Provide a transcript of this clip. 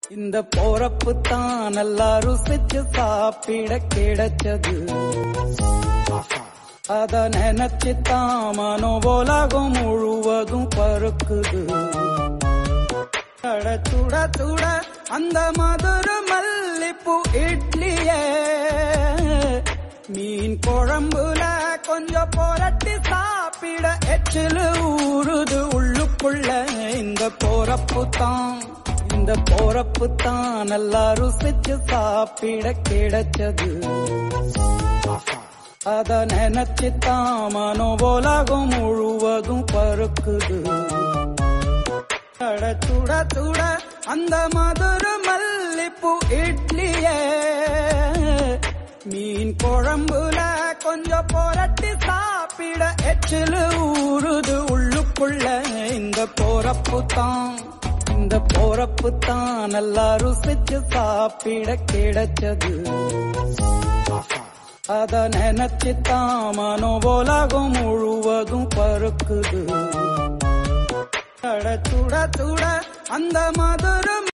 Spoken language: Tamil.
இந்த போறப்பு தான் நல்லா ருசிச்சு சாப்பிட கிடைச்சது அத நினைச்சு தான் மனோபோலாகும் முழுவதும் பருக்குது சுட சுட சுட அந்த மதுர மல்லிப்பூ இட்லியே மீன் குழம்புல கொஞ்சம் புரட்டி சாப்பிட எச்சில் ஊறுது உள்ளுக்குள்ள இந்த போறப்பு தான் இந்த போறப்பு தான் நல்லா ருசிச்சு சாப்பிட கிடைச்சது அத நினைச்சு தான் மனோபோலாகும் முழுவதும் பருக்குது சுட சுட சுட அந்த மதுர மல்லிப்பூ இட்லியே மீன் குழம்புல கொஞ்சம் புரட்டி சாப்பிட எச்சில் ஊறுது உள்ளுக்குள்ள இந்த போறப்பு தான் இந்த போறப்பு தான் நல்லா ருசிச்சு சாப்பிட கிடைச்சது அத நினைச்சு தான் மனோபோலாகும் முழுவதும் பருக்குது சுட சுட சுட அந்த மதுரம்